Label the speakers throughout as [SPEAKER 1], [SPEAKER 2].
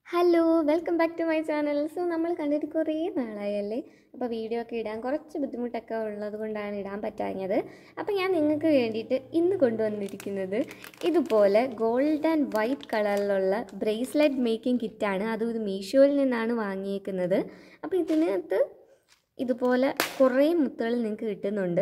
[SPEAKER 1] hello welcome back to my channel so നമ്മൾ കണ്ടിട്ട് കുറേ നാളായല്ലേ അപ്പോൾ വീഡിയോ ഒക്കെ ഇടാൻ കുറച്ച് ബുദ്ധിമുട്ടൊക്കെ ഉള്ളത് കൊണ്ടാണ് ഇടാൻ പറ്റാഞ്ഞത് അപ്പോൾ ഞാൻ നിങ്ങൾക്ക് വേണ്ടിയിട്ട് ഇന്ന് കൊണ്ടുവന്നിരിക്കുന്നത് ഇതുപോലെ ഗോൾഡ് ആൻഡ് വൈറ്റ് കളറിലുള്ള ബ്രേസ്ലെറ്റ് മേക്കിംഗ് കിറ്റാണ് അതും ഇത് മീഷോയിൽ നിന്നാണ് വാങ്ങിയേക്കുന്നത് അപ്പോൾ ഇതിനകത്ത് ഇതുപോലെ കുറേ മുത്തുകൾ നിങ്ങൾക്ക് കിട്ടുന്നുണ്ട്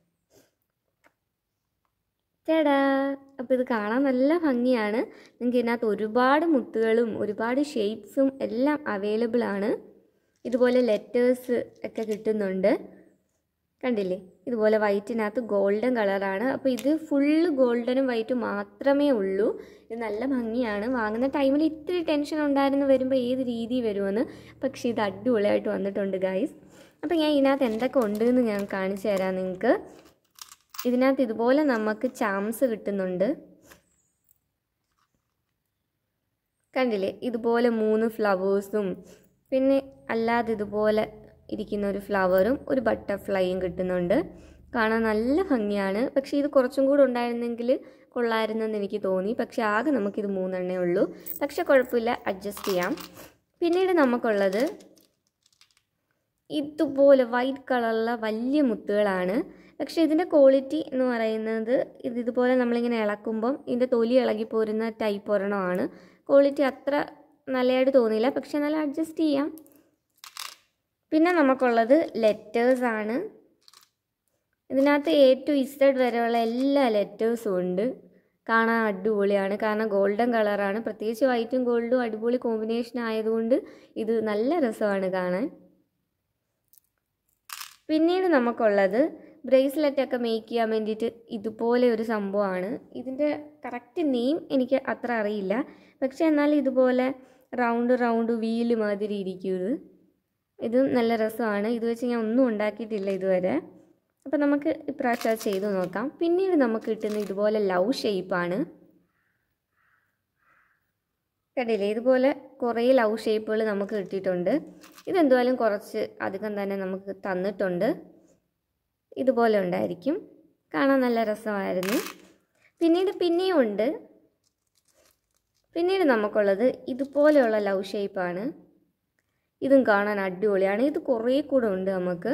[SPEAKER 1] ചേടാ അപ്പോൾ ഇത് കാണാൻ നല്ല ഭംഗിയാണ് നിങ്ങൾക്ക് ഇതിനകത്ത് ഒരുപാട് മുത്തുകളും ഒരുപാട് ഷേപ്സും എല്ലാം അവൈലബിൾ ആണ് ഇതുപോലെ ലെറ്റേഴ്സ് ഒക്കെ കിട്ടുന്നുണ്ട് കണ്ടില്ലേ ഇതുപോലെ വൈറ്റിനകത്ത് ഗോൾഡൻ കളറാണ് അപ്പോൾ ഇത് ഫുള്ള് ഗോൾഡനും വൈറ്റും മാത്രമേ ഉള്ളൂ ഇത് നല്ല ഭംഗിയാണ് വാങ്ങുന്ന ടൈമിൽ ഇത്തിരി ടെൻഷൻ ഉണ്ടായിരുന്നു വരുമ്പോൾ ഏത് രീതി വരുമെന്ന് പക്ഷേ ഇത് അടിപൊളിയായിട്ട് വന്നിട്ടുണ്ട് ഗൈസ് അപ്പോൾ ഞാൻ ഇതിനകത്ത് എന്തൊക്കെ ഉണ്ടെന്ന് ഞാൻ കാണിച്ചു തരാം നിങ്ങൾക്ക് ഇതിനകത്ത് ഇതുപോലെ നമുക്ക് ചാംസ് കിട്ടുന്നുണ്ട് കണ്ടില്ലേ ഇതുപോലെ മൂന്ന് ഫ്ലവേഴ്സും പിന്നെ അല്ലാതെ ഇതുപോലെ ഇരിക്കുന്ന ഒരു ഫ്ലവറും ഒരു ബട്ടർഫ്ലൈയും കിട്ടുന്നുണ്ട് കാണാൻ നല്ല ഭംഗിയാണ് പക്ഷേ ഇത് കുറച്ചും കൂടെ ഉണ്ടായിരുന്നെങ്കിൽ കൊള്ളായിരുന്നെന്ന് എനിക്ക് തോന്നി പക്ഷേ ആകെ നമുക്കിത് മൂന്നെണ്ണേ ഉള്ളൂ പക്ഷെ കുഴപ്പമില്ല അഡ്ജസ്റ്റ് ചെയ്യാം പിന്നീട് നമുക്കുള്ളത് ഇതുപോലെ വൈറ്റ് കളറുള്ള വലിയ മുത്തുകളാണ് പക്ഷേ ഇതിൻ്റെ ക്വാളിറ്റി എന്ന് പറയുന്നത് ഇത് ഇതുപോലെ നമ്മളിങ്ങനെ ഇളക്കുമ്പം ഇതിൻ്റെ തൊലി ഇളകി പോരുന്ന ടൈപ്പ് ഒരെണ്ണമാണ് ക്വാളിറ്റി അത്ര നല്ലതായിട്ട് തോന്നിയില്ല പക്ഷെ നല്ല അഡ്ജസ്റ്റ് ചെയ്യാം പിന്നെ നമുക്കുള്ളത് ലെറ്റേഴ്സാണ് ഇതിനകത്ത് എ ടു ഇസഡ് വരെയുള്ള എല്ലാ ലെറ്റേഴ്സും ഉണ്ട് കാണാൻ അടിപൊളിയാണ് കാരണം ഗോൾഡൻ കളറാണ് പ്രത്യേകിച്ച് വൈറ്റും ഗോൾഡും അടിപൊളി കോമ്പിനേഷൻ ആയതുകൊണ്ട് ഇത് നല്ല രസമാണ് കാണാൻ പിന്നീട് നമുക്കുള്ളത് ബ്രേസ്ലെറ്റ് ഒക്കെ മേക്ക് ചെയ്യാൻ വേണ്ടിയിട്ട് ഇതുപോലെ ഒരു സംഭവമാണ് ഇതിൻ്റെ കറക്റ്റ് നെയിം എനിക്ക് അത്ര അറിയില്ല പക്ഷെ എന്നാൽ ഇതുപോലെ റൗണ്ട് റൗണ്ട് വീല് മാതിരി ഇരിക്കും ഇത് ഇതും നല്ല രസമാണ് ഇത് വെച്ച് ഞാൻ ഒന്നും ഉണ്ടാക്കിയിട്ടില്ല ഇതുവരെ അപ്പോൾ നമുക്ക് ഇപ്രാവശ്യം അത് ചെയ്തു നോക്കാം പിന്നീട് നമുക്ക് കിട്ടുന്ന ഇതുപോലെ ലവ് ഷേപ്പാണ് കണ്ടില്ലേ ഇതുപോലെ കുറേ ലവ് ഷേപ്പുകൾ നമുക്ക് കിട്ടിയിട്ടുണ്ട് ഇതെന്തുവായാലും കുറച്ച് അധികം തന്നെ നമുക്ക് തന്നിട്ടുണ്ട് ഇതുപോലെ ഉണ്ടായിരിക്കും കാണാൻ നല്ല രസമായിരുന്നു പിന്നീട് പിന്നെയും ഉണ്ട് പിന്നീട് നമുക്കുള്ളത് ഇതുപോലെയുള്ള ലവ് ഷേപ്പാണ് ഇതും കാണാൻ അടിപൊളിയാണ് ഇത് കുറേ കൂടെ ഉണ്ട് നമുക്ക്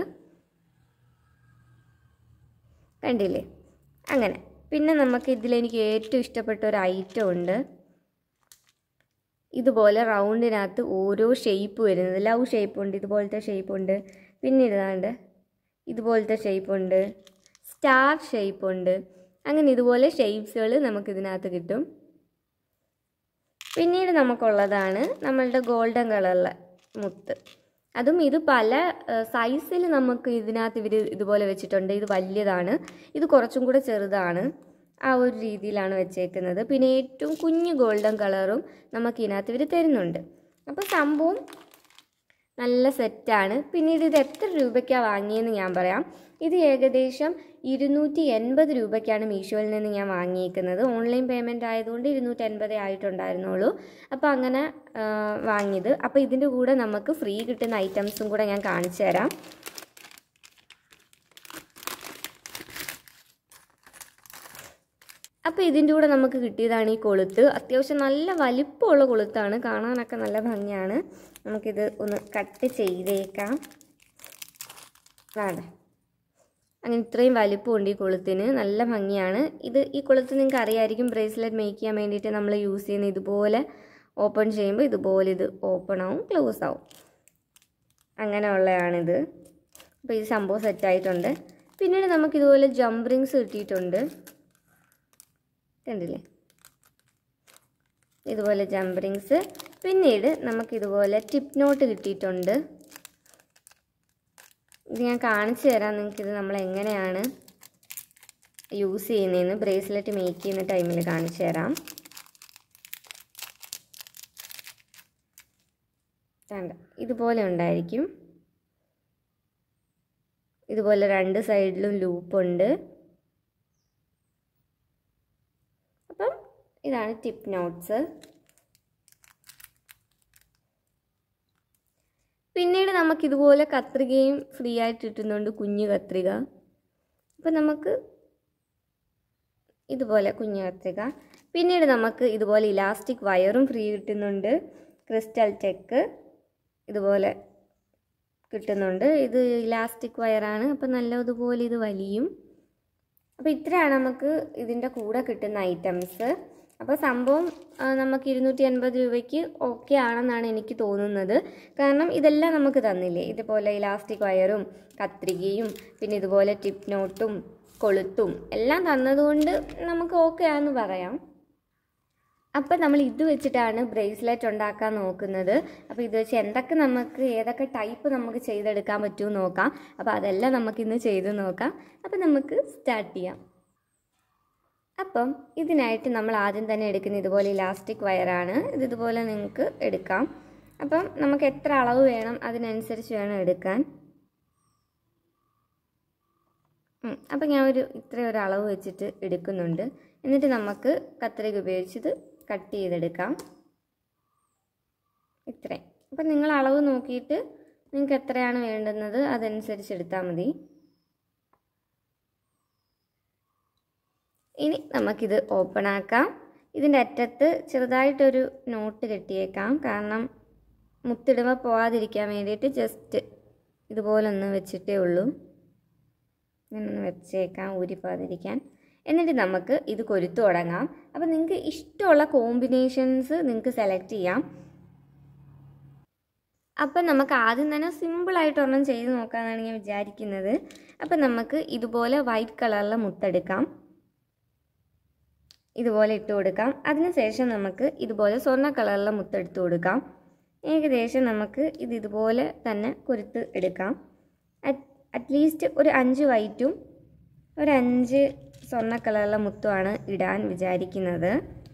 [SPEAKER 1] കണ്ടില്ലേ അങ്ങനെ പിന്നെ നമുക്ക് ഇതിലെനിക്ക് ഏറ്റവും ഇഷ്ടപ്പെട്ട ഒരു ഐറ്റം ഉണ്ട് ഇതുപോലെ റൗണ്ടിനകത്ത് ഓരോ ഷേപ്പ് വരുന്നത് ലവ് ഷേപ്പ് ഉണ്ട് ഇതുപോലത്തെ ഷേപ്പ് ഉണ്ട് പിന്നെ ഇതാണ്ട് ഇതുപോലത്തെ ഷേപ്പ് ഉണ്ട് സ്റ്റാർ ഷേപ്പ് ഉണ്ട് അങ്ങനെ ഇതുപോലെ ഷേപ്സുകൾ നമുക്ക് ഇതിനകത്ത് കിട്ടും പിന്നീട് നമുക്കുള്ളതാണ് നമ്മളുടെ ഗോൾഡൻ കളറിലെ മുത്ത് അതും ഇത് പല സൈസിൽ നമുക്ക് ഇതിനകത്ത് ഇവർ ഇതുപോലെ വെച്ചിട്ടുണ്ട് ഇത് വലിയതാണ് ഇത് കുറച്ചും കൂടെ ചെറുതാണ് ആ ഒരു രീതിയിലാണ് വെച്ചേക്കുന്നത് പിന്നെ ഏറ്റവും കുഞ്ഞു ഗോൾഡൻ കളറും നമുക്ക് ഇതിനകത്ത് ഇവർ തരുന്നുണ്ട് അപ്പോൾ സംഭവം നല്ല സെറ്റാണ് പിന്നീട് ഇത് എത്ര രൂപയ്ക്കാണ് വാങ്ങിയെന്ന് ഞാൻ പറയാം ഇത് ഏകദേശം ഇരുന്നൂറ്റി എൺപത് രൂപയ്ക്കാണ് മീഷോയിൽ നിന്ന് ഞാൻ വാങ്ങിയേക്കുന്നത് ഓൺലൈൻ പേയ്മെൻറ്റ് ആയതുകൊണ്ട് ഇരുന്നൂറ്റി എൺപതേ ആയിട്ടുണ്ടായിരുന്നുള്ളൂ അപ്പോൾ അങ്ങനെ വാങ്ങിയത് അപ്പോൾ ഇതിൻ്റെ കൂടെ നമുക്ക് ഫ്രീ കിട്ടുന്ന ഐറ്റംസും കൂടെ ഞാൻ കാണിച്ചു തരാം അപ്പോൾ ഇതിൻ്റെ കൂടെ നമുക്ക് കിട്ടിയതാണ് ഈ കൊളുത്ത് അത്യാവശ്യം നല്ല വലിപ്പമുള്ള കൊളുത്താണ് കാണാനൊക്കെ നല്ല ഭംഗിയാണ് നമുക്കിത് ഒന്ന് കട്ട് ചെയ്തേക്കാം വേണ്ട അങ്ങനെ ഇത്രയും വലിപ്പമുണ്ട് ഈ കൊളുത്തിന് നല്ല ഭംഗിയാണ് ഇത് ഈ കൊളുത്ത് നിങ്ങൾക്ക് അറിയായിരിക്കും ബ്രേസ്ലെറ്റ് മേക്ക് ചെയ്യാൻ വേണ്ടിയിട്ട് നമ്മൾ യൂസ് ചെയ്യുന്ന ഇതുപോലെ ഓപ്പൺ ചെയ്യുമ്പോൾ ഇതുപോലെ ഇത് ഓപ്പൺ ആവും ക്ലോസ് ആവും അങ്ങനെയുള്ളതാണിത് അപ്പോൾ ഈ സംഭവം സെറ്റായിട്ടുണ്ട് പിന്നീട് നമുക്കിതുപോലെ ജംപ് റിങ്സ് കിട്ടിയിട്ടുണ്ട് കണ്ടില്ലേ ഇതുപോലെ ജംപ് റിങ്സ് പിന്നീട് നമുക്കിതുപോലെ ടിപ്പ് നോട്ട് കിട്ടിയിട്ടുണ്ട് ഇത് ഞാൻ കാണിച്ചു തരാം നിങ്ങൾക്കിത് നമ്മൾ എങ്ങനെയാണ് യൂസ് ചെയ്യുന്നതെന്ന് ബ്രേസ്ലെറ്റ് മേക്ക് ചെയ്യുന്ന ടൈമിൽ കാണിച്ചു തരാം വേണ്ട ഇതുപോലെ ഉണ്ടായിരിക്കും ഇതുപോലെ രണ്ട് സൈഡിലും ലൂപ്പുണ്ട് അപ്പം ഇതാണ് ടിപ്പ് നോട്ട്സ് പിന്നീട് നമുക്കിതുപോലെ കത്രികയും ഫ്രീ ആയിട്ട് കിട്ടുന്നുണ്ട് കുഞ്ഞു കത്രിക അപ്പം നമുക്ക് ഇതുപോലെ കുഞ്ഞു കത്രിക പിന്നീട് നമുക്ക് ഇതുപോലെ ഇലാസ്റ്റിക് വയറും ഫ്രീ കിട്ടുന്നുണ്ട് ക്രിസ്റ്റൽ ചെക്ക് ഇതുപോലെ കിട്ടുന്നുണ്ട് ഇത് ഇലാസ്റ്റിക് വയറാണ് അപ്പം നല്ലതുപോലെ ഇത് വലിയും അപ്പോൾ ഇത്രയാണ് നമുക്ക് ഇതിൻ്റെ കൂടെ കിട്ടുന്ന ഐറ്റംസ് അപ്പോൾ സംഭവം ആ, നമുക്ക് ഇരുന്നൂറ്റി അൻപത് രൂപയ്ക്ക് ഓക്കെ ആണെന്നാണ് എനിക്ക് തോന്നുന്നത് കാരണം ഇതെല്ലാം നമുക്ക് തന്നില്ലേ ഇതുപോലെ ഇലാസ്റ്റിക് വയറും കത്രികയും പിന്നെ ഇതുപോലെ ടിപ്പ് നോട്ടും കൊളുത്തും എല്ലാം തന്നതുകൊണ്ട് നമുക്ക് ഓക്കെ ആണെന്ന് പറയാം അപ്പം നമ്മൾ ഇത് വെച്ചിട്ടാണ് ബ്രേസ്ലെറ്റ് ഉണ്ടാക്കാൻ നോക്കുന്നത് അപ്പോൾ ഇത് വെച്ച് എന്തൊക്കെ നമുക്ക് ഏതൊക്കെ ടൈപ്പ് നമുക്ക് ചെയ്തെടുക്കാൻ പറ്റുമെന്ന് നോക്കാം അപ്പോൾ അതെല്ലാം നമുക്കിന്ന് ചെയ്ത് നോക്കാം അപ്പം നമുക്ക് സ്റ്റാർട്ട് ചെയ്യാം അപ്പം ഇതിനായിട്ട് നമ്മൾ ആദ്യം തന്നെ എടുക്കുന്ന ഇതുപോലെ ഇലാസ്റ്റിക് വയറാണ് ഇത് ഇതുപോലെ നിങ്ങൾക്ക് എടുക്കാം അപ്പം നമുക്ക് എത്ര അളവ് വേണം അതിനനുസരിച്ച് വേണം എടുക്കാൻ ഉം, അപ്പം ഞാൻ ഒരു ഇത്ര ഒരു അളവ് വെച്ചിട്ട് എടുക്കുന്നുണ്ട് എന്നിട്ട് നമുക്ക് കത്രിക ഉപയോഗിച്ച് ഇത് കട്ട് ചെയ്തെടുക്കാം ഇത്രയും അപ്പം നിങ്ങൾ അളവ് നോക്കിയിട്ട് നിങ്ങൾക്ക് എത്രയാണ് വേണ്ടുന്നത് അതനുസരിച്ച് എടുത്താൽ മതി ഇനി നമുക്കിത് ഓപ്പൺ ആക്കാം ഇതിൻ്റെ അറ്റത്ത് ചെറുതായിട്ടൊരു നോട്ട് കെട്ടിയേക്കാം കാരണം മുത്തിടുമ്പോൾ പോകാതിരിക്കാൻ വേണ്ടിയിട്ട് ജസ്റ്റ് ഇതുപോലൊന്ന് വെച്ചിട്ടേ ഉള്ളൂ ഇങ്ങനൊന്ന് വെച്ചേക്കാം ഊരിപ്പോകാതിരിക്കാൻ എന്നിട്ട് നമുക്ക് ഇത് കൊരുത്തു തുടങ്ങാം അപ്പോൾ നിങ്ങൾക്ക് ഇഷ്ടമുള്ള കോമ്പിനേഷൻസ് നിങ്ങൾക്ക് സെലക്ട് ചെയ്യാം അപ്പം നമുക്ക് ആദ്യം തന്നെ സിമ്പിളായിട്ട് ഒരെണ്ണം ചെയ്ത് നോക്കാമെന്നാണ് ഞാൻ വിചാരിക്കുന്നത് അപ്പം നമുക്ക് ഇതുപോലെ വൈറ്റ് കളറിലെ മുത്തെടുക്കാം ഇതുപോലെ ഇട്ട് കൊടുക്കാം അതിനുശേഷം നമുക്ക് ഇതുപോലെ സ്വർണ്ണ കളറിലെ മുത്തെടുത്ത് കൊടുക്കാം ഏകദേശം നമുക്ക് ഇത് ഇതുപോലെ തന്നെ കൊരുത്ത് എടുക്കാം അറ്റ്ലീസ്റ്റ് ഒരു അഞ്ച് വൈറ്റും ഒരു അഞ്ച് സ്വർണ്ണ കളറിലെ മുത്തുമാണ് ഇടാൻ വിചാരിക്കുന്നത്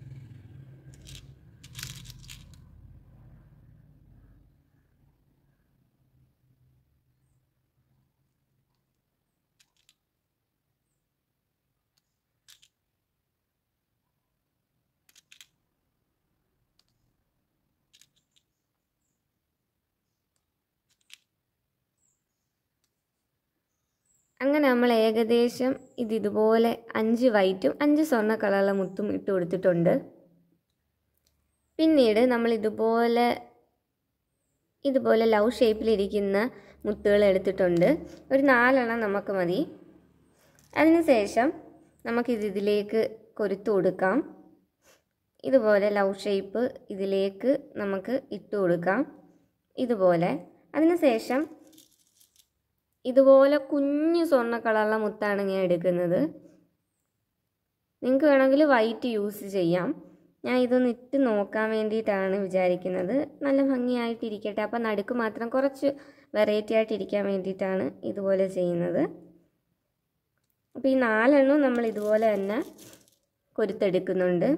[SPEAKER 1] അങ്ങനെ നമ്മൾ ഏകദേശം ഇത് ഇതുപോലെ അഞ്ച് വൈറ്റും അഞ്ച് സ്വർണ്ണ കളറുള്ള മുത്തും ഇട്ട് കൊടുത്തിട്ടുണ്ട് പിന്നീട് നമ്മൾ ഇതുപോലെ ഇതുപോലെ ലവ് ഷേപ്പിലിരിക്കുന്ന മുത്തുകൾ എടുത്തിട്ടുണ്ട് ഒരു നാലെണ്ണം നമുക്ക് മതി അതിനുശേഷം നമുക്കിത് ഇതിലേക്ക് കൊരുത്തു കൊടുക്കാം ഇതുപോലെ ലവ് ഷേപ്പ് ഇതിലേക്ക് നമുക്ക് ഇട്ട് കൊടുക്കാം ഇതുപോലെ അതിനുശേഷം ഇതുപോലെ കുഞ്ഞു സ്വർണ്ണ കളറുള്ള മുത്താണ് ഞാൻ എടുക്കുന്നത് നിങ്ങൾക്ക് വേണമെങ്കിൽ വൈറ്റ് യൂസ് ചെയ്യാം ഞാൻ ഇതൊന്ന് ഇട്ട് നോക്കാൻ വേണ്ടിയിട്ടാണ് വിചാരിക്കുന്നത് നല്ല ഭംഗിയായിട്ടിരിക്കട്ടെ അപ്പം നടുക്ക് മാത്രം കുറച്ച് വെറൈറ്റി ആയിട്ടിരിക്കാൻ വേണ്ടിയിട്ടാണ് ഇതുപോലെ ചെയ്യുന്നത് അപ്പോൾ ഈ നാലെണ്ണവും നമ്മൾ ഇതുപോലെ തന്നെ കൊരുത്തെടുക്കുന്നുണ്ട്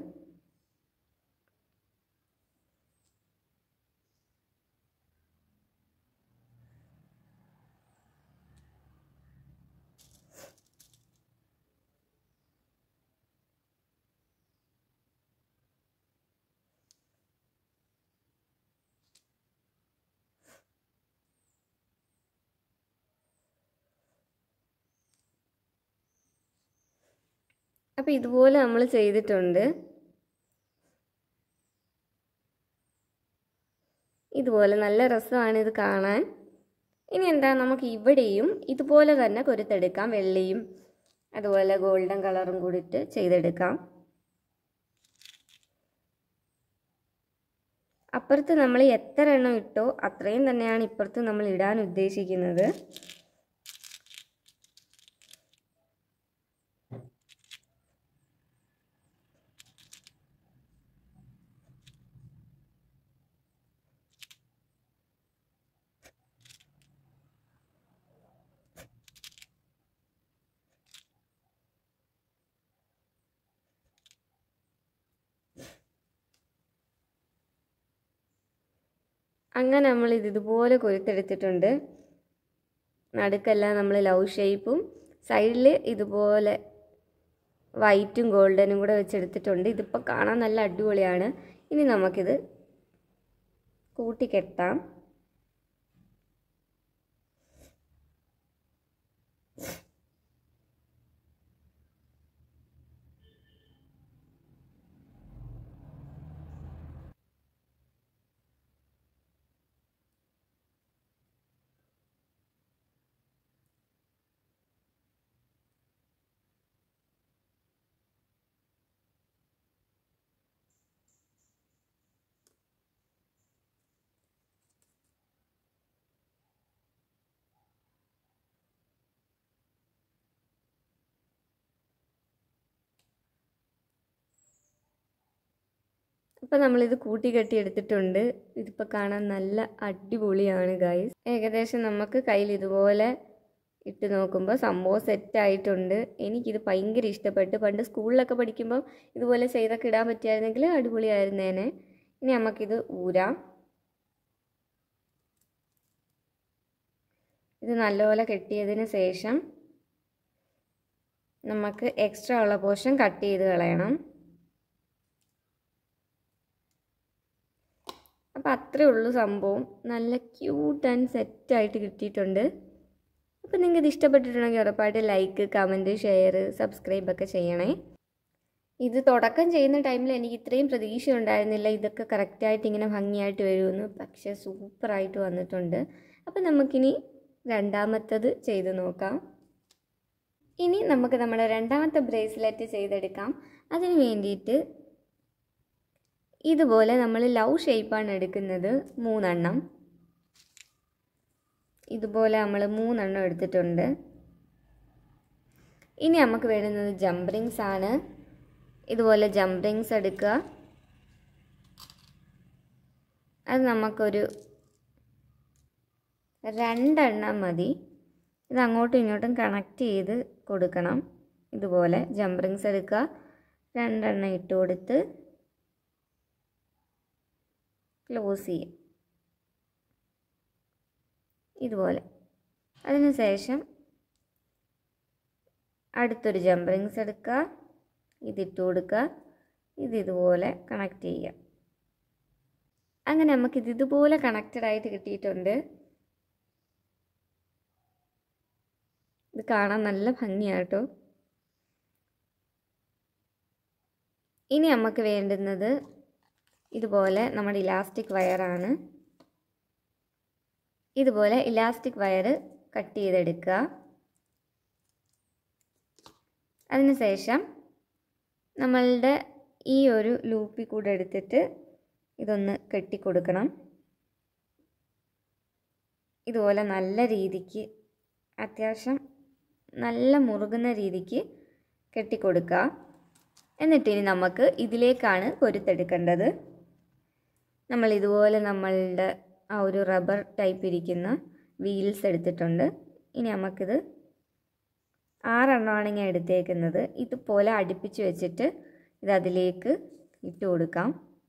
[SPEAKER 1] അപ്പോൾ ഇതുപോലെ നമ്മൾ ചെയ്തിട്ടുണ്ട് ഇതുപോലെ നല്ല രസമാണ് ഇത് കാണാൻ ഇനി എന്താ നമുക്ക് ഇവിടെയും ഇതുപോലെ തന്നെ കൊരുത്തെടുക്കാം വെള്ളിയും അതുപോലെ ഗോൾഡൻ കളറും കൂടിയിട്ട് ചെയ്തെടുക്കാം അപ്പുറത്ത് നമ്മൾ എത്ര എണ്ണം ഇട്ടോ അത്രയും തന്നെയാണ് ഇപ്പുറത്ത് നമ്മൾ ഇടാൻ ഉദ്ദേശിക്കുന്നത് അങ്ങനെ നമ്മൾ ഇത് ഇതുപോലെ കൊരുത്തെടുത്തിട്ടുണ്ട് നടുക്കെല്ലാം നമ്മൾ ലവ് ഷേപ്പും സൈഡിൽ ഇതുപോലെ വൈറ്റും ഗോൾഡനും കൂടെ വെച്ചെടുത്തിട്ടുണ്ട് ഇതിപ്പോൾ കാണാൻ നല്ല അടിപൊളിയാണ് ഇനി നമുക്കിത് കൂട്ടിക്കെട്ടാം അപ്പോൾ നമ്മളിത് കൂട്ടി കെട്ടി എടുത്തിട്ടുണ്ട് ഇതിപ്പോൾ കാണാൻ നല്ല അടിപൊളിയാണ് ഗൈസ് ഏകദേശം നമുക്ക് കയ്യിൽ ഇതുപോലെ ഇട്ട് നോക്കുമ്പോൾ സംഭവം സെറ്റായിട്ടുണ്ട് എനിക്കിത് ഭയങ്കര ഇഷ്ടപ്പെട്ടു പണ്ട് സ്കൂളിലൊക്കെ പഠിക്കുമ്പോൾ ഇതുപോലെ ചെയ്തൊക്കെ ഇടാൻ പറ്റിയായിരുന്നെങ്കിൽ അടിപൊളിയായിരുന്നേനെ ഇനി നമുക്കിത് ഊരാം ഇത് നല്ലപോലെ കെട്ടിയതിന് ശേഷം നമുക്ക് എക്സ്ട്രാ ഉള്ള പോർഷൻ കട്ട് ചെയ്ത് കളയണം അപ്പോൾ അത്രേ ഉള്ളൂ സംഭവം നല്ല ക്യൂട്ട് ആൻഡ് സെറ്റായിട്ട് കിട്ടിയിട്ടുണ്ട് അപ്പോൾ നിങ്ങൾക്ക് ഇത് ഇഷ്ടപ്പെട്ടിട്ടുണ്ടെങ്കിൽ ഉറപ്പായിട്ട് ലൈക്ക് കമൻറ്റ് ഷെയർ സബ്സ്ക്രൈബ് ഒക്കെ ചെയ്യണേ ഇത് തുടക്കം ചെയ്യുന്ന ടൈമിൽ എനിക്ക് ഇത്രയും പ്രതീക്ഷ ഉണ്ടായിരുന്നില്ല ഇതൊക്കെ കറക്റ്റായിട്ട് ഇങ്ങനെ ഭംഗിയായിട്ട് വരുമെന്ന് പക്ഷേ സൂപ്പറായിട്ട് വന്നിട്ടുണ്ട് അപ്പോൾ നമുക്കിനി രണ്ടാമത്തത് ചെയ്ത് നോക്കാം ഇനി നമുക്ക് നമ്മുടെ രണ്ടാമത്തെ ബ്രേസ്ലെറ്റ് ചെയ്തെടുക്കാം അതിന് വേണ്ടിയിട്ട് ഇതുപോലെ നമ്മൾ ലവ് ഷേപ്പാണ് എടുക്കുന്നത് മൂന്നെണ്ണം ഇതുപോലെ നമ്മൾ മൂന്നെണ്ണം എടുത്തിട്ടുണ്ട് ഇനി നമുക്ക് വേണ്ടുന്നത് ജംപ് റിങ്സ് ആണ് ഇതുപോലെ ജംപ് റിങ്സ് എടുക്കുക അത് നമുക്കൊരു രണ്ടെണ്ണം മതി ഇത് അങ്ങോട്ടും ഇങ്ങോട്ടും കണക്ട് ചെയ്ത് കൊടുക്കണം ഇതുപോലെ ജംപ് റിങ്സ് എടുക്കുക രണ്ടെണ്ണം ഇട്ട് കൊടുത്ത് ക്ലോസ് ചെയ്യും ഇതുപോലെ അതിനുശേഷം അടുത്തൊരു ജംപ് റിങ്സ് എടുക്കുക ഇതിട്ട് കൊടുക്കുക ഇത് ഇതുപോലെ കണക്ട് ചെയ്യുക അങ്ങനെ നമുക്കിത് ഇതുപോലെ കണക്റ്റഡ് ആയിട്ട് കിട്ടിയിട്ടുണ്ട് ഇത് കാണാൻ നല്ല ഭംഗിയാട്ടോ ഇനി നമുക്ക് വേണ്ടുന്നത് ഇതുപോലെ നമ്മുടെ ഇലാസ്റ്റിക് വയറാണ് ഇതുപോലെ ഇലാസ്റ്റിക് വയർ കട്ട് ചെയ്തെടുക്കുക അതിനുശേഷം നമ്മളുടെ ഈ ഒരു ലൂപ്പിൽ കൂടെ എടുത്തിട്ട് ഇതൊന്ന് കെട്ടിക്കൊടുക്കണം ഇതുപോലെ നല്ല രീതിക്ക് അത്യാവശ്യം നല്ല മുറുകുന്ന രീതിക്ക് കെട്ടിക്കൊടുക്കുക എന്നിട്ട് ഇനി നമുക്ക് ഇതിലേക്കാണ് കൊരുത്തെടുക്കേണ്ടത് നമ്മൾ ഇതുപോലെ നമ്മളുടെ ആ ഒരു റബ്ബർ ടൈപ്പ് ഇരിക്കുന്ന വീൽസ് എടുത്തിട്ടുണ്ട് ഇനി നമുക്കിത് ആറെണ്ണമാണ് ഞാൻ എടുത്തേക്കുന്നത് ഇതുപോലെ അടുപ്പിച്ച് വെച്ചിട്ട് ഇത് അതിലേക്ക് ഇട്ട് കൊടുക്കാം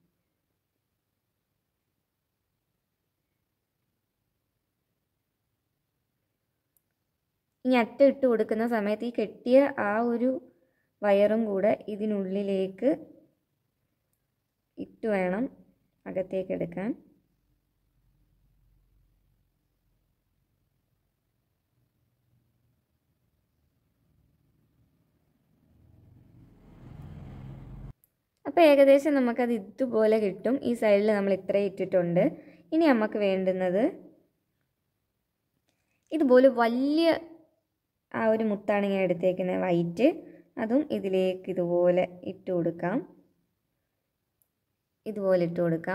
[SPEAKER 1] ഈ അറ്റ ഇട്ട് കൊടുക്കുന്ന സമയത്ത് ഈ കെട്ടിയ ആ ഒരു വയറും കൂടെ ഇതിനുള്ളിലേക്ക് ഇട്ട് വേണം അകത്തേക്ക് എടുക്കാൻ അപ്പോൾ ഏകദേശം നമുക്കത് ഇതുപോലെ കിട്ടും ഈ സൈഡിൽ നമ്മൾ ഇത്രയും ഇട്ടിട്ടുണ്ട് ഇനി നമുക്ക് വേണ്ടുന്നത് ഇതുപോലെ വലിയ ആ ഒരു മുത്താണ് ഞാൻ എടുത്തേക്കുന്നത് വൈറ്റ് അതും ഇതിലേക്ക് ഇതുപോലെ ഇട്ട് കൊടുക്കാം ഇതുപോലെ ഇട്ട് കൊടുക്കാം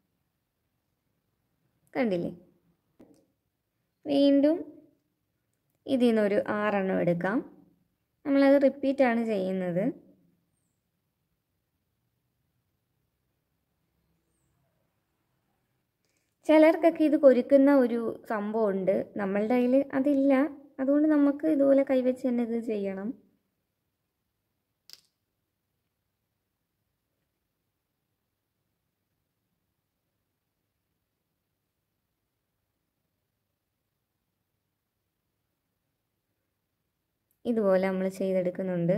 [SPEAKER 1] കണ്ടില്ലേ വീണ്ടും ഇതിൽ നിന്നൊരു ആറെണ്ണം എടുക്കാം നമ്മളത് റിപ്പീറ്റാണ് ചെയ്യുന്നത് ചിലർക്കൊക്കെ ഇത് കൊരുക്കുന്ന ഒരു സംഭവമുണ്ട് നമ്മളുടെ കയ്യിൽ അതില്ല അതുകൊണ്ട് നമുക്ക് ഇതുപോലെ കൈവച്ച് തന്നെ ഇത് ചെയ്യണം ഇതുപോലെ നമ്മൾ ചെയ്തെടുക്കുന്നുണ്ട്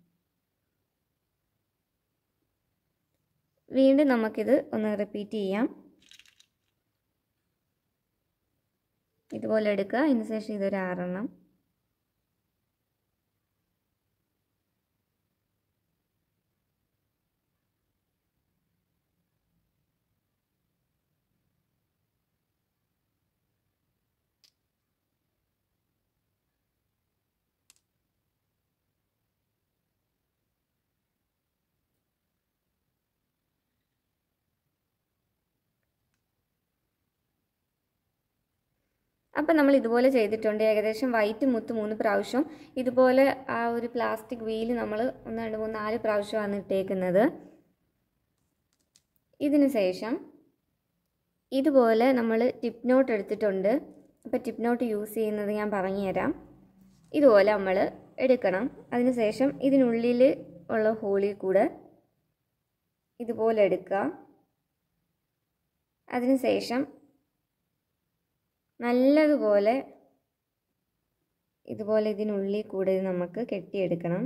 [SPEAKER 1] വീണ്ടും നമുക്കിത് ഒന്ന് റിപ്പീറ്റ് ചെയ്യാം ഇതുപോലെ എടുക്കുക അതിന് ശേഷം ഇതൊരു ആറെണ്ണം അപ്പം നമ്മൾ ഇതുപോലെ ചെയ്തിട്ടുണ്ട് ഏകദേശം വൈറ്റ് മുത്ത് മൂന്ന് പ്രാവശ്യം ഇതുപോലെ ആ ഒരു പ്ലാസ്റ്റിക് വീല് നമ്മൾ ഒന്ന് രണ്ട് മൂന്ന് നാല് പ്രാവശ്യമാണ് ഇട്ടേക്കുന്നത് ഇതിന് ശേഷം ഇതുപോലെ നമ്മൾ ടിപ്പ് നോട്ട് എടുത്തിട്ടുണ്ട് അപ്പോൾ ടിപ്പ് നോട്ട് യൂസ് ചെയ്യുന്നത് ഞാൻ പറഞ്ഞുതരാം ഇതുപോലെ നമ്മൾ എടുക്കണം അതിനുശേഷം ഇതിനുള്ളിൽ ഉള്ള ഹോളിൽ കൂടെ ഇതുപോലെ എടുക്കുക അതിനുശേഷം നല്ലതുപോലെ ഇതുപോലെ ഇതിനുള്ളിൽ കൂടെ ഇത് നമുക്ക് കെട്ടിയെടുക്കണം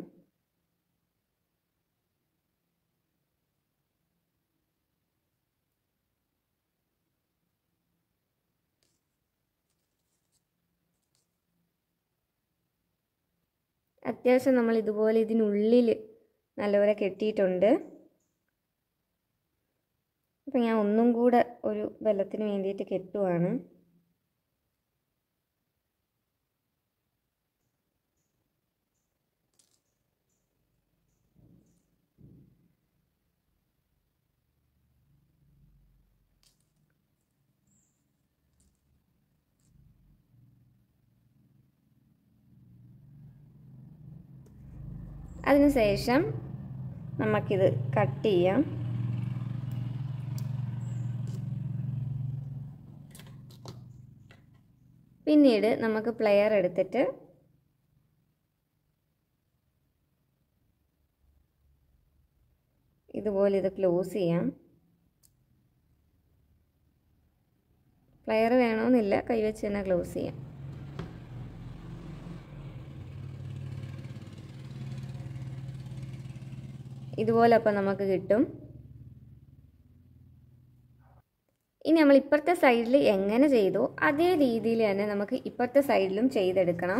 [SPEAKER 1] അത്യാവശ്യം നമ്മൾ ഇതുപോലെ ഇതിനുള്ളിൽ നല്ലപോലെ കെട്ടിയിട്ടുണ്ട് അപ്പം ഞാൻ ഒന്നും കൂടെ ഒരു ബലത്തിന് വേണ്ടിയിട്ട് കെട്ടുവാണ് അതിനുശേഷം നമുക്കിത് കട്ട് ചെയ്യാം പിന്നീട് നമുക്ക് പ്ലെയർ എടുത്തിട്ട് ഇതുപോലെ ഇത് ക്ലോസ് ചെയ്യാം പ്ലെയർ വേണമെന്നില്ല കൈവച്ച് തന്നെ ക്ലോസ് ചെയ്യാം ഇതുപോലെ അപ്പം നമുക്ക് കിട്ടും ഇനി നമ്മൾ ഇപ്പുറത്തെ സൈഡിൽ എങ്ങനെ ചെയ്തോ അതേ രീതിയിൽ തന്നെ നമുക്ക് ഇപ്പുറത്തെ സൈഡിലും ചെയ്തെടുക്കണം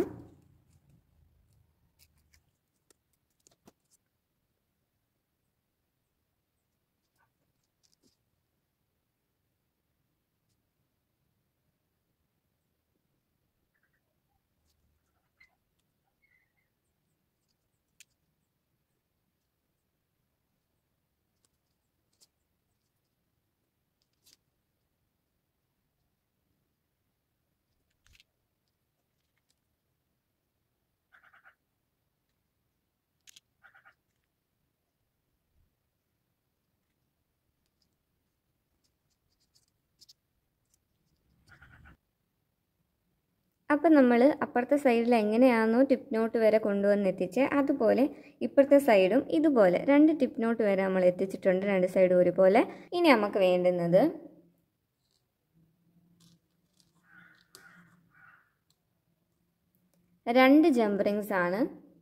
[SPEAKER 1] അപ്പം നമ്മൾ അപ്പുറത്തെ സൈഡിൽ എങ്ങനെയാണോ ടിപ്പ് നോട്ട് വരെ കൊണ്ടുവന്ന് എത്തിച്ച് അതുപോലെ ഇപ്പുറത്തെ സൈഡും ഇതുപോലെ രണ്ട് ടിപ്പ് നോട്ട് വരെ നമ്മൾ എത്തിച്ചിട്ടുണ്ട് രണ്ട് സൈഡും ഒരുപോലെ ഇനി നമുക്ക് വേണ്ടുന്നത് രണ്ട് ജമ്പ് റിങ്സ് ആണ്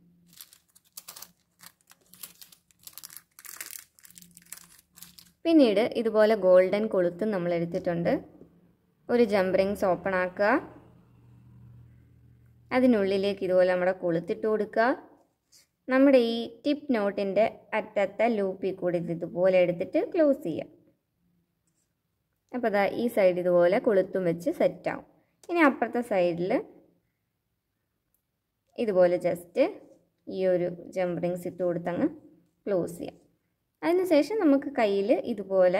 [SPEAKER 1] പിന്നീട് ഇതുപോലെ ഗോൾഡൻ കൊളുത്തും നമ്മൾ എടുത്തിട്ടുണ്ട് ഒരു ജമ്പ് റിങ്സ് ഓപ്പൺ ആക്കുക അതിനുള്ളിലേക്ക് ഇതുപോലെ നമ്മുടെ കൊളുത്തിട്ട് കൊടുക്കുക നമ്മുടെ ഈ ടിപ്പ് നോട്ടിൻ്റെ അറ്റത്തെ ലൂപ്പിൽ കൂടി ഇത് ഇതുപോലെ എടുത്തിട്ട് ക്ലോസ് ചെയ്യുക അപ്പോൾ അതാ ഈ സൈഡ് ഇതുപോലെ കൊളുത്തും വെച്ച് സെറ്റാവും ഇനി അപ്പുറത്തെ സൈഡിൽ ഇതുപോലെ ജസ്റ്റ് ഈ ഒരു ജമ്പ് റിങ്സ് ഇട്ട് കൊടുത്തങ്ങ് ക്ലോസ് ചെയ്യാം അതിനുശേഷം നമുക്ക് കയ്യിൽ ഇതുപോലെ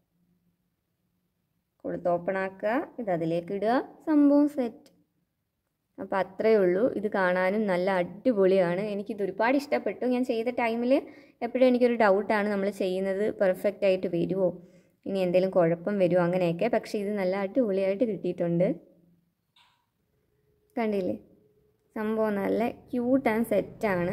[SPEAKER 1] കൊടുത്ത് ഓപ്പൺ ആക്കുക ഇത് അതിലേക്ക് ഇടുക സംഭവം സെറ്റ് അപ്പോൾ അത്രയേ ഉള്ളൂ ഇത് കാണാനും നല്ല അടിപൊളിയാണ് എനിക്കിത് ഒരുപാട് ഇഷ്ടപ്പെട്ടു ഞാൻ ചെയ്ത ടൈമിൽ എപ്പോഴും എനിക്കൊരു ഡൗട്ടാണ് നമ്മൾ ചെയ്യുന്നത് പെർഫെക്റ്റ് ആയിട്ട് വരുമോ ഇനി എന്തെങ്കിലും കുഴപ്പം വരുമോ അങ്ങനെയൊക്കെ പക്ഷേ ഇത് നല്ല അടിപൊളിയായിട്ട് കിട്ടിയിട്ടുണ്ട് കണ്ടില്ലേ സംഭവം നല്ല ക്യൂട്ട് ആൻഡ് സെറ്റാണ്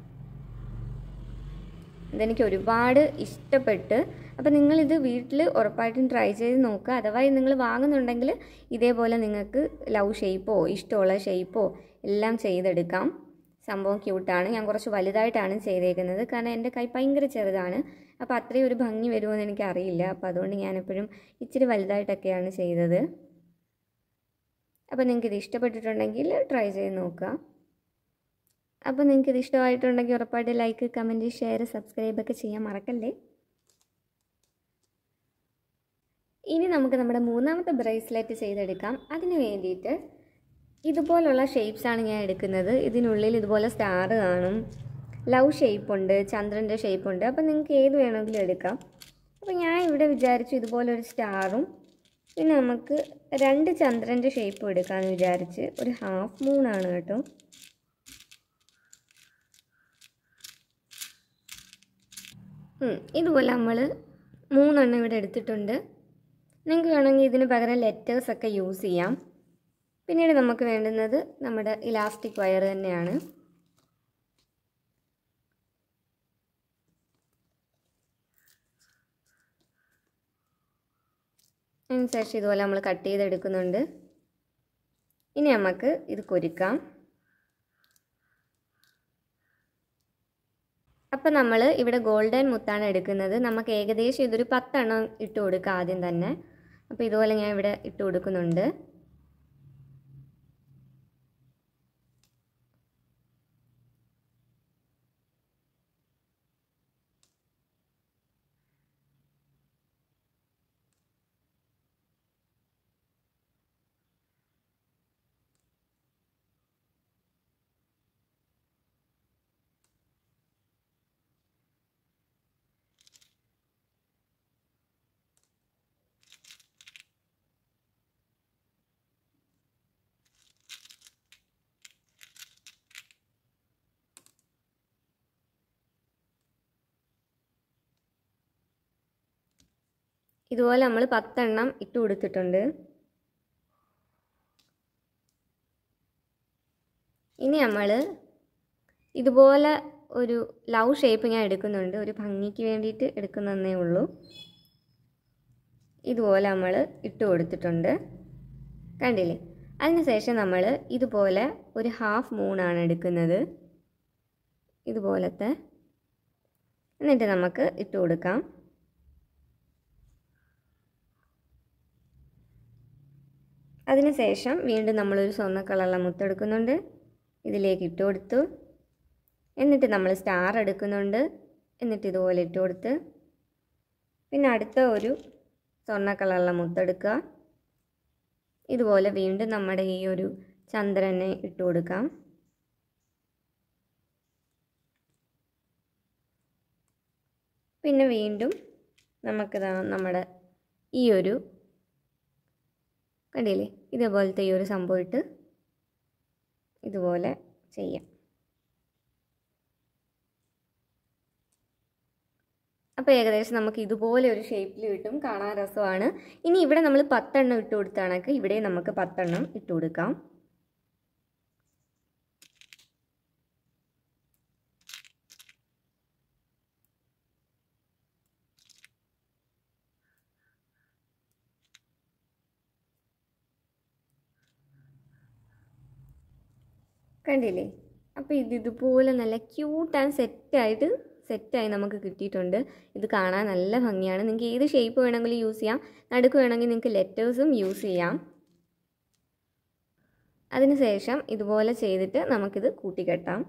[SPEAKER 1] ഇതെനിക്ക് ഒരുപാട് ഇഷ്ടപ്പെട്ട് അപ്പോൾ നിങ്ങളിത് വീട്ടിൽ ഉറപ്പായിട്ടും ട്രൈ ചെയ്ത് നോക്കുക അഥവാ ഇത് നിങ്ങൾ വാങ്ങുന്നുണ്ടെങ്കിൽ ഇതേപോലെ നിങ്ങൾക്ക് ലവ് ഷേപ്പോ ഇഷ്ടമുള്ള ഷേപ്പോ എല്ലാം ചെയ്തെടുക്കാം സംഭവം ക്യൂട്ടാണ് ഞാൻ കുറച്ച് വലുതായിട്ടാണ് ചെയ്തേക്കുന്നത് കാരണം എൻ്റെ കൈ ഭയങ്കര ചെറുതാണ് അപ്പോൾ അത്രയും ഒരു ഭംഗി വരുമെന്ന് എനിക്കറിയില്ല അപ്പോൾ അതുകൊണ്ട് ഞാൻ എപ്പോഴും ഇച്ചിരി വലുതായിട്ടൊക്കെയാണ് ചെയ്തത് അപ്പോൾ നിങ്ങൾക്ക് ഇത് ഇഷ്ടപ്പെട്ടിട്ടുണ്ടെങ്കിൽ ട്രൈ ചെയ്ത് നോക്കുക അപ്പോൾ നിങ്ങൾക്ക് ഇത് ഇഷ്ടമായിട്ടുണ്ടെങ്കിൽ ഉറപ്പായിട്ട് ലൈക്ക് കമൻറ്റ് ഷെയർ സബ്സ്ക്രൈബ് ഒക്കെ ചെയ്യാൻ മറക്കല്ലേ ഇനി നമുക്ക് നമ്മുടെ മൂന്നാമത്തെ ബ്രേസ്ലെറ്റ് ചെയ്തെടുക്കാം അതിന് വേണ്ടിയിട്ട് ഇതുപോലുള്ള ഷേപ്സാണ് ഞാൻ എടുക്കുന്നത് ഇതിനുള്ളിൽ ഇതുപോലെ സ്റ്റാർ കാണും ലവ് ഷേപ്പ് ഉണ്ട് ചന്ദ്രൻ്റെ ഷേപ്പ് ഉണ്ട് അപ്പോൾ നിങ്ങൾക്ക് ഏത് വേണമെങ്കിലും എടുക്കാം അപ്പോൾ ഞാൻ ഇവിടെ വിചാരിച്ചു ഇതുപോലെ ഒരു സ്റ്റാറും പിന്നെ നമുക്ക് രണ്ട് ചന്ദ്രൻ്റെ ഷേപ്പും എടുക്കാമെന്ന് വിചാരിച്ച് ഒരു ഹാഫ് മൂണാണ് കേട്ടോ ഉം, ഇതുപോലെ നമ്മൾ മൂന്നെണ്ണം ഇവിടെ എടുത്തിട്ടുണ്ട് നിങ്ങൾക്ക് വേണമെങ്കിൽ ഇതിന് പകരം ലെറ്റേഴ്സ് ഒക്കെ യൂസ് ചെയ്യാം പിന്നീട് നമുക്ക് വേണ്ടുന്നത് നമ്മുടെ ഇലാസ്റ്റിക് വയർ തന്നെയാണ് അതിനുശേഷം ഇതുപോലെ നമ്മൾ കട്ട് ചെയ്തെടുക്കുന്നുണ്ട് ഇനി നമുക്ക് ഇത് കൊരുക്കാം അപ്പം നമ്മൾ ഇവിടെ ഗോൾഡൻ മുത്താണ് എടുക്കുന്നത് നമുക്ക് ഏകദേശം ഇതൊരു പത്തെണ്ണം ഇട്ട് കൊടുക്കാം ആദ്യം തന്നെ അപ്പോൾ ഇതുപോലെ ഞാൻ ഇവിടെ ഇട്ട് കൊടുക്കുന്നുണ്ട് ഇതുപോലെ നമ്മൾ പത്തെണ്ണം ഇട്ട് കൊടുത്തിട്ടുണ്ട് ഇനി നമ്മൾ ഇതുപോലെ ഒരു ലവ് ഷേപ്പ് ഞാൻ എടുക്കുന്നുണ്ട് ഒരു ഭംഗിക്ക് വേണ്ടിയിട്ട് എടുക്കുന്നതേ ഉള്ളൂ ഇതുപോലെ നമ്മൾ ഇട്ട് കൊടുത്തിട്ടുണ്ട് കണ്ടില്ലേ അതിനുശേഷം നമ്മൾ ഇതുപോലെ ഒരു ഹാഫ് മൂണാണ് എടുക്കുന്നത് ഇതുപോലത്തെ എന്നിട്ട് നമുക്ക് ഇട്ട് കൊടുക്കാം അതിനുശേഷം വീണ്ടും നമ്മളൊരു സ്വർണ്ണ കളറുള്ള മുത്തെടുക്കുന്നുണ്ട് ഇതിലേക്ക് ഇട്ട് കൊടുത്തു എന്നിട്ട് നമ്മൾ സ്റ്റാർ എടുക്കുന്നുണ്ട് എന്നിട്ട് ഇതുപോലെ ഇട്ട് കൊടുത്ത് പിന്നെ അടുത്ത ഒരു സ്വർണ്ണ കളറുള്ള മുത്തെടുക്കുക ഇതുപോലെ വീണ്ടും നമ്മുടെ ഈ ഒരു ചന്ദ്രനെ ഇട്ട് കൊടുക്കാം പിന്നെ വീണ്ടും നമുക്കിതാ നമ്മുടെ ഈ ഒരു കണ്ടില്ലേ ഇതേപോലത്തെ ഈ ഒരു സംഭവം ഇട്ട് ഇതുപോലെ ചെയ്യാം അപ്പോൾ ഏകദേശം നമുക്ക് ഇതുപോലെ ഒരു ഷേപ്പിൽ കിട്ടും കാണാൻ രസമാണ് ഇനി ഇവിടെ നമ്മൾ പത്തെണ്ണം ഇട്ട് കൊടുത്താണെങ്കിൽ ഇവിടെ നമുക്ക് പത്തെണ്ണം ഇട്ട് കൊടുക്കാം കണ്ടില്ലേ അപ്പോൾ ഇത് ഇതുപോലെ നല്ല ക്യൂട്ട് ആൻഡ് സെറ്റായിട്ട് സെറ്റായി നമുക്ക് കിട്ടിയിട്ടുണ്ട് ഇത് കാണാൻ നല്ല ഭംഗിയാണ് നിങ്ങൾക്ക് ഏത് ഷേപ്പ് വേണമെങ്കിലും യൂസ് ചെയ്യാം നടുക്ക് വേണമെങ്കിൽ നിങ്ങൾക്ക് ലെറ്റേഴ്സും യൂസ് ചെയ്യാം അതിനുശേഷം ഇതുപോലെ ചെയ്തിട്ട് നമുക്കിത് കൂട്ടിക്കെട്ടാം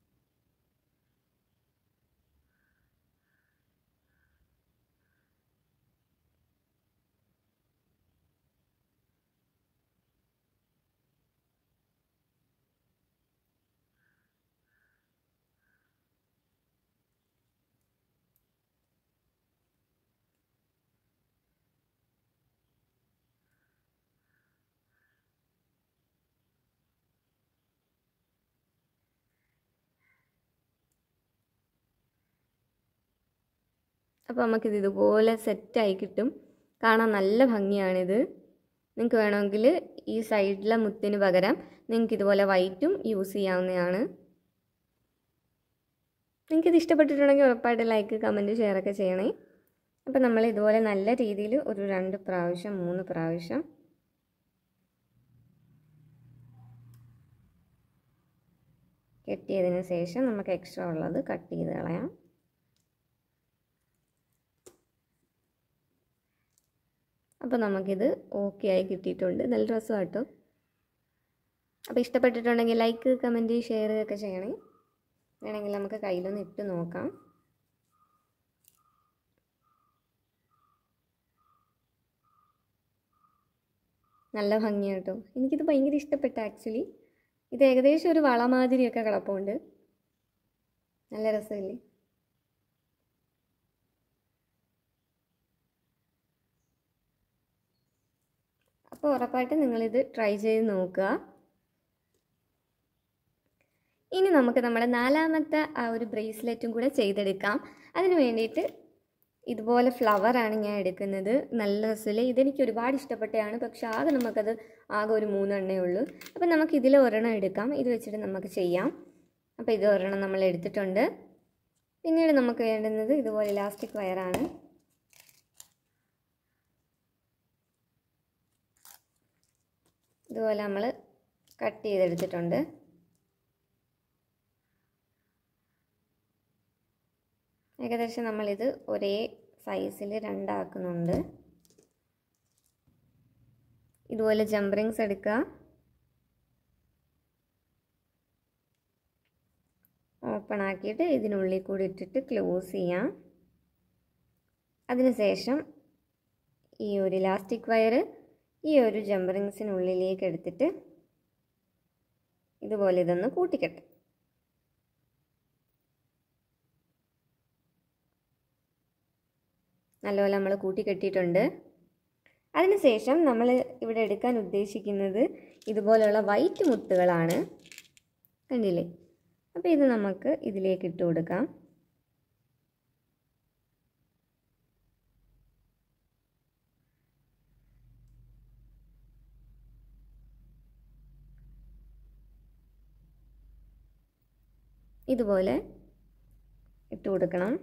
[SPEAKER 1] അപ്പോൾ നമുക്കിത് ഇതുപോലെ സെറ്റായി കിട്ടും കാണാൻ നല്ല ഭംഗിയാണിത് നിങ്ങൾക്ക് വേണമെങ്കിൽ ഈ സൈഡിലെ മുത്തിന് പകരം നിങ്ങൾക്ക് ഇതുപോലെ വൈറ്റും യൂസ് ചെയ്യാവുന്നതാണ് നിങ്ങൾക്കിത് ഇഷ്ടപ്പെട്ടിട്ടുണ്ടെങ്കിൽ ഉറപ്പായിട്ട് ലൈക്ക് കമൻറ്റ് ഷെയർ ഒക്കെ ചെയ്യണേ അപ്പോൾ നമ്മൾ ഇതുപോലെ നല്ല രീതിയിൽ ഒരു രണ്ട് പ്രാവശ്യം മൂന്ന് പ്രാവശ്യം കെട്ടിയതിന് ശേഷം നമുക്ക് എക്സ്ട്രാ ഉള്ളത് കട്ട് ചെയ്ത് കളയാം അപ്പോൾ നമുക്കിത് ഓക്കെ ആയി കിട്ടിയിട്ടുണ്ട് നല്ല രസമാണ് കേട്ടോ അപ്പോൾ ഇഷ്ടപ്പെട്ടിട്ടുണ്ടെങ്കിൽ ലൈക്ക് കമൻറ്റ് ഷെയർ ഒക്കെ ചെയ്യണേ വേണമെങ്കിൽ നമുക്ക് കയ്യിലൊന്ന് ഇട്ട് നോക്കാം നല്ല ഭംഗിയാണ് കേട്ടോ എനിക്കിത് ഭയങ്കര ഇഷ്ടപ്പെട്ടു ആക്ച്വലി ഇത് ഏകദേശം ഒരു വള മാതിരിയൊക്കെ കിടപ്പുണ്ട് നല്ല രസമില്ലേ അപ്പോൾ ഉറപ്പായിട്ടും നിങ്ങളിത് ട്രൈ ചെയ്ത് നോക്കുക ഇനി നമുക്ക് നമ്മുടെ നാലാമത്തെ ആ ഒരു ബ്രേസ്ലെറ്റും കൂടെ ചെയ്തെടുക്കാം അതിന് വേണ്ടിയിട്ട് ഇതുപോലെ ഫ്ലവറാണ് ഞാൻ എടുക്കുന്നത് നല്ല രസമില്ല ഇതെനിക്ക് ഒരുപാട് ഇഷ്ടപ്പെട്ടതാണ് പക്ഷെ ആകെ നമുക്കത് ആകെ ഒരു മൂന്നെണ്ണേ ഉള്ളൂ അപ്പം നമുക്ക് ഇതിൽ ഒരെണ്ണം എടുക്കാം ഇത് വെച്ചിട്ട് നമുക്ക് ചെയ്യാം അപ്പോൾ ഇത് ഒരെണ്ണം നമ്മൾ എടുത്തിട്ടുണ്ട് പിന്നീട് നമുക്ക് വേണ്ടുന്നത് ഇതുപോലെ ഇലാസ്റ്റിക് വയറാണ് ഇതുപോലെ നമ്മൾ കട്ട് ചെയ്തെടുത്തിട്ടുണ്ട് ഏകദേശം നമ്മളിത് ഒരേ സൈസിൽ രണ്ടാക്കുന്നുണ്ട് ഇതുപോലെ ജംപറിങ്സ് എടുക്കുക ഓപ്പൺ ആക്കിയിട്ട് ഇതിനുള്ളിൽ കൂടി ഇട്ടിട്ട് ക്ലോസ് ചെയ്യാം അതിനുശേഷം ഈ ഒരു ഇലാസ്റ്റിക് വയർ ഈ ഒരു ജംപറിങ്സിനുള്ളിലേക്ക് എടുത്തിട്ട് ഇതുപോലെ ഇതൊന്ന് കൂട്ടിക്കെട്ടും നല്ലപോലെ നമ്മൾ കൂട്ടിക്കെട്ടിയിട്ടുണ്ട് അതിനുശേഷം നമ്മൾ ഇവിടെ എടുക്കാൻ ഉദ്ദേശിക്കുന്നത് ഇതുപോലെയുള്ള വൈറ്റ് മുത്തുകളാണ് കണ്ടില്ലേ അപ്പോൾ ഇത് നമുക്ക് ഇതിലേക്ക് ഇട്ട് കൊടുക്കാം ഇതുപോലെ ഇട്ട് കൊടുക്കണം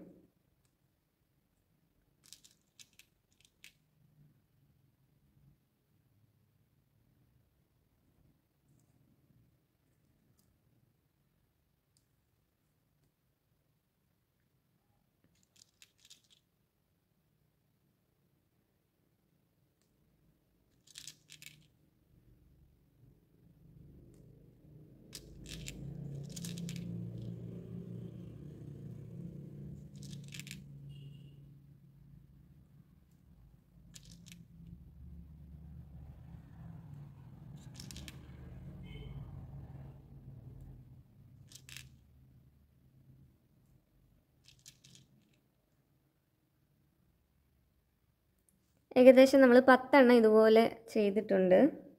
[SPEAKER 1] ഏകദേശം നമ്മൾ പത്തെണ്ണം ഇതുപോലെ ചെയ്തിട്ടുണ്ട്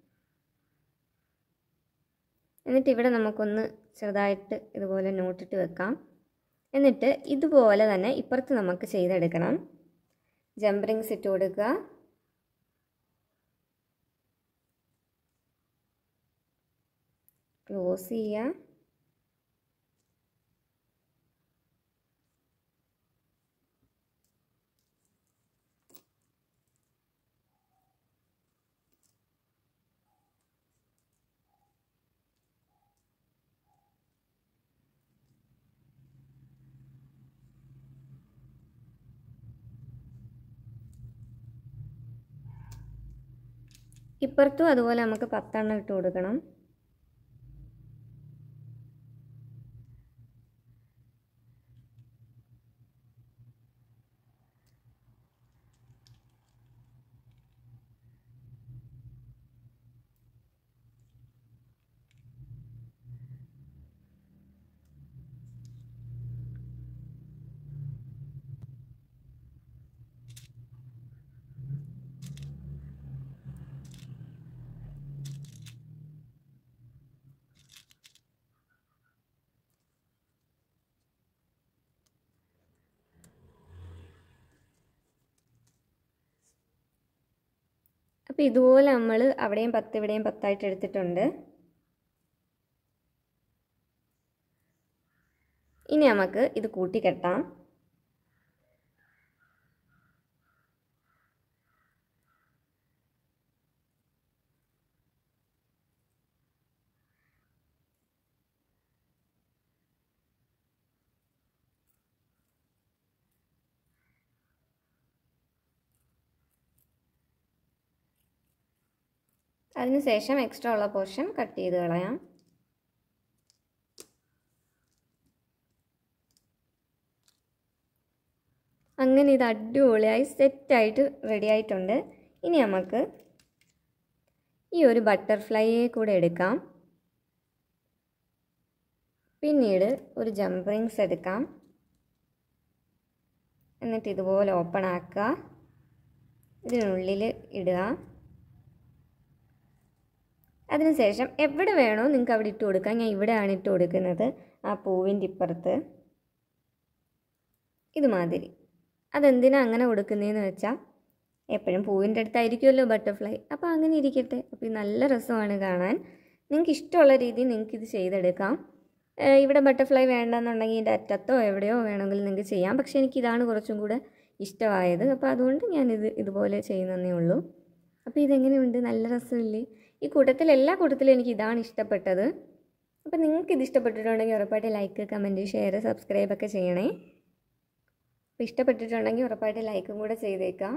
[SPEAKER 1] എന്നിട്ട് ഇവിടെ നമുക്കൊന്ന് ചെറുതായിട്ട് ഇതുപോലെ നോട്ടിട്ട് വെക്കാം എന്നിട്ട് ഇതുപോലെ തന്നെ ഇപ്പുറത്ത് നമുക്ക് ചെയ്തെടുക്കണം ജംപറിങ്സ് ഇട്ട് കൊടുക്കുക ക്ലോസ് ചെയ്യുക ഇപ്പുറത്തും അതുപോലെ നമുക്ക് പത്തെണ്ണം ഇട്ട് കൊടുക്കണം അപ്പോൾ ഇതുപോലെ നമ്മൾ അവിടെയും പത്ത് ഇവിടെയും പത്തായിട്ട് എടുത്തിട്ടുണ്ട് ഇനി നമുക്ക് ഇത് കൂട്ടിക്കെട്ടാം അതിനുശേഷം എക്സ്ട്രാ ഉള്ള പോർഷൻ കട്ട് ചെയ്ത് കളയാം അങ്ങനെ ഇത് അടിപൊളിയായി സെറ്റായിട്ട് റെഡി ആയിട്ടുണ്ട് ഇനി നമുക്ക് ഈ ഒരു ബട്ടർഫ്ലൈയെ കൂടെ എടുക്കാം പിന്നീട് ഒരു ജംപറിങ്സ് എടുക്കാം എന്നിട്ട് ഇതുപോലെ ഓപ്പൺ ആക്കുക ഇതിനുള്ളിൽ ഇടുക അതിനുശേഷം എവിടെ വേണോ നിങ്ങൾക്ക് അവിടെ ഇട്ട് കൊടുക്കാം ഞാൻ ഇവിടെയാണ് ഇട്ട് കൊടുക്കുന്നത് ആ പൂവിൻ്റെ ഇപ്പുറത്ത് ഇതുമാതിരി അതെന്തിനാ അങ്ങനെ കൊടുക്കുന്നതെന്ന് വെച്ചാൽ എപ്പോഴും പൂവിൻ്റെ അടുത്തായിരിക്കുമല്ലോ ബട്ടർഫ്ലൈ അപ്പോൾ അങ്ങനെ ഇരിക്കട്ടെ അപ്പോൾ ഇത് നല്ല രസമാണ് കാണാൻ നിങ്ങൾക്ക് ഇഷ്ടമുള്ള രീതിയിൽ നിങ്ങൾക്ക് ഇത് ചെയ്തെടുക്കാം ഏഹ് ഇവിടെ ബട്ടർഫ്ലൈ വേണ്ടെന്നുണ്ടെങ്കിൽ ഇതിൻ്റെ അറ്റത്തോ എവിടെയോ വേണമെങ്കിലും നിങ്ങൾക്ക് ചെയ്യാം പക്ഷേ എനിക്ക് ഇതാണ് കുറച്ചും കൂടെ ഇഷ്ടമായത് അപ്പോൾ അതുകൊണ്ട് ഞാനിത് ഇതുപോലെ ചെയ്യുന്നതേ ഉള്ളൂ അപ്പോൾ ഇതെങ്ങനെയുണ്ട് നല്ല രസമില്ലേ ഈ കൂട്ടത്തിൽ എല്ലാ കൂട്ടത്തിലും എനിക്ക് ഇതാണ് ഇഷ്ടപ്പെട്ടത് അപ്പോൾ നിങ്ങൾക്ക് ഇത് ഇഷ്ടപ്പെട്ടിട്ടുണ്ടെങ്കിൽ ഉറപ്പായിട്ട് ലൈക്ക് കമൻറ്റ് ഷെയർ സബ്സ്ക്രൈബ് ഒക്കെ ചെയ്യണേ അപ്പോൾ ഇഷ്ടപ്പെട്ടിട്ടുണ്ടെങ്കിൽ ഉറപ്പായിട്ട് ലൈക്കും കൂടെ ചെയ്തേക്കാം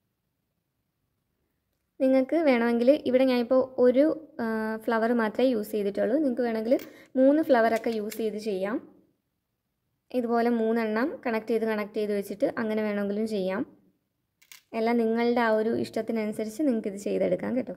[SPEAKER 1] നിങ്ങൾക്ക് വേണമെങ്കിൽ ഇവിടെ ഞാനിപ്പോൾ ഒരു ഫ്ലവർ മാത്രമേ യൂസ് ചെയ്തിട്ടുള്ളൂ നിങ്ങൾക്ക് വേണമെങ്കിൽ മൂന്ന് ഫ്ലവറൊക്കെ യൂസ് ചെയ്ത് ചെയ്യാം ഇതുപോലെ മൂന്നെണ്ണം കണക്ട് ചെയ്ത് കണക്ട് ചെയ്ത് വെച്ചിട്ട് അങ്ങനെ വേണമെങ്കിലും ചെയ്യാം എല്ലാം നിങ്ങളുടെ ആ ഒരു ഇഷ്ടത്തിനനുസരിച്ച് നിങ്ങൾക്ക് ഇത് ചെയ്തെടുക്കാം കേട്ടോ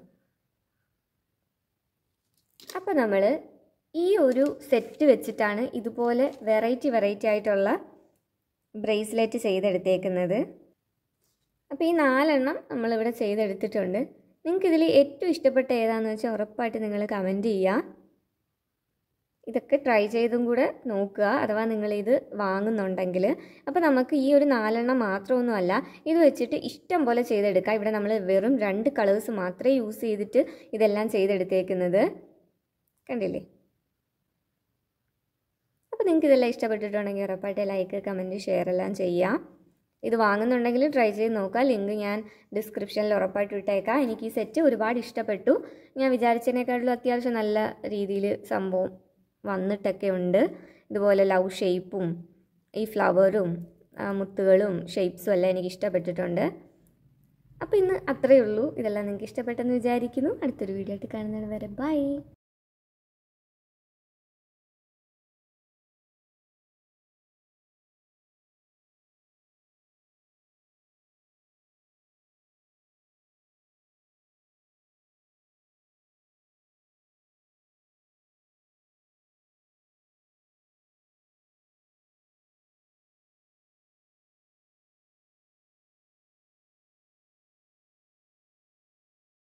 [SPEAKER 1] അപ്പോൾ നമ്മൾ ഈ ഒരു സെറ്റ് വെച്ചിട്ടാണ് ഇതുപോലെ വെറൈറ്റി വെറൈറ്റി ആയിട്ടുള്ള ബ്രേസ്ലെറ്റ് ചെയ്തെടുത്തേക്കുന്നത് അപ്പോൾ ഈ നാലെണ്ണം നമ്മളിവിടെ ചെയ്തെടുത്തിട്ടുണ്ട് നിങ്ങൾക്ക് ഇതിൽ ഏറ്റവും ഇഷ്ടപ്പെട്ട ഏതാണെന്ന് വെച്ചാൽ ഉറപ്പായിട്ട് നിങ്ങൾ കമൻറ്റ് ചെയ്യുക ഇതൊക്കെ ട്രൈ ചെയ്തും കൂടെ നോക്കുക അഥവാ നിങ്ങളിത് വാങ്ങുന്നുണ്ടെങ്കിൽ അപ്പോൾ നമുക്ക് ഈ ഒരു നാലെണ്ണം മാത്രമൊന്നുമല്ല ഇത് വെച്ചിട്ട് ഇഷ്ടം പോലെ ചെയ്തെടുക്കാം ഇവിടെ നമ്മൾ വെറും രണ്ട് കളേഴ്സ് മാത്രമേ യൂസ് ചെയ്തിട്ട് ഇതെല്ലാം ചെയ്തെടുത്തേക്കുന്നത് കണ്ടില്ലേ അപ്പോൾ നിങ്ങൾക്ക് ഇതെല്ലാം ഇഷ്ടപ്പെട്ടിട്ടുണ്ടെങ്കിൽ ഉറപ്പായിട്ട് ലൈക്ക് കമൻറ്റ് ഷെയർ എല്ലാം ചെയ്യാം ഇത് വാങ്ങുന്നുണ്ടെങ്കിൽ ട്രൈ ചെയ്ത് നോക്കുക ലിങ്ക് ഞാൻ ഡിസ്ക്രിപ്ഷനിൽ ഉറപ്പായിട്ട് ഇട്ടേക്കാം എനിക്ക് ഈ സെറ്റ് ഒരുപാട് ഇഷ്ടപ്പെട്ടു ഞാൻ വിചാരിച്ചതിനേക്കാളും അത്യാവശ്യം നല്ല രീതിയിൽ സംഭവം വന്നിട്ടൊക്കെ ഉണ്ട് ഇതുപോലെ ലവ് ഷേപ്പും ഈ ഫ്ലവറും മുത്തുകളും ഷേപ്സും എല്ലാം എനിക്ക് ഇഷ്ടപ്പെട്ടിട്ടുണ്ട് അപ്പോൾ ഇന്ന് അത്രയേ ഉള്ളൂ ഇതെല്ലാം നിങ്ങൾക്ക് ഇഷ്ടപ്പെട്ടെന്ന് വിചാരിക്കുന്നു അടുത്തൊരു വീഡിയോ ആയിട്ട് കാണുന്നത് വരെ ബൈ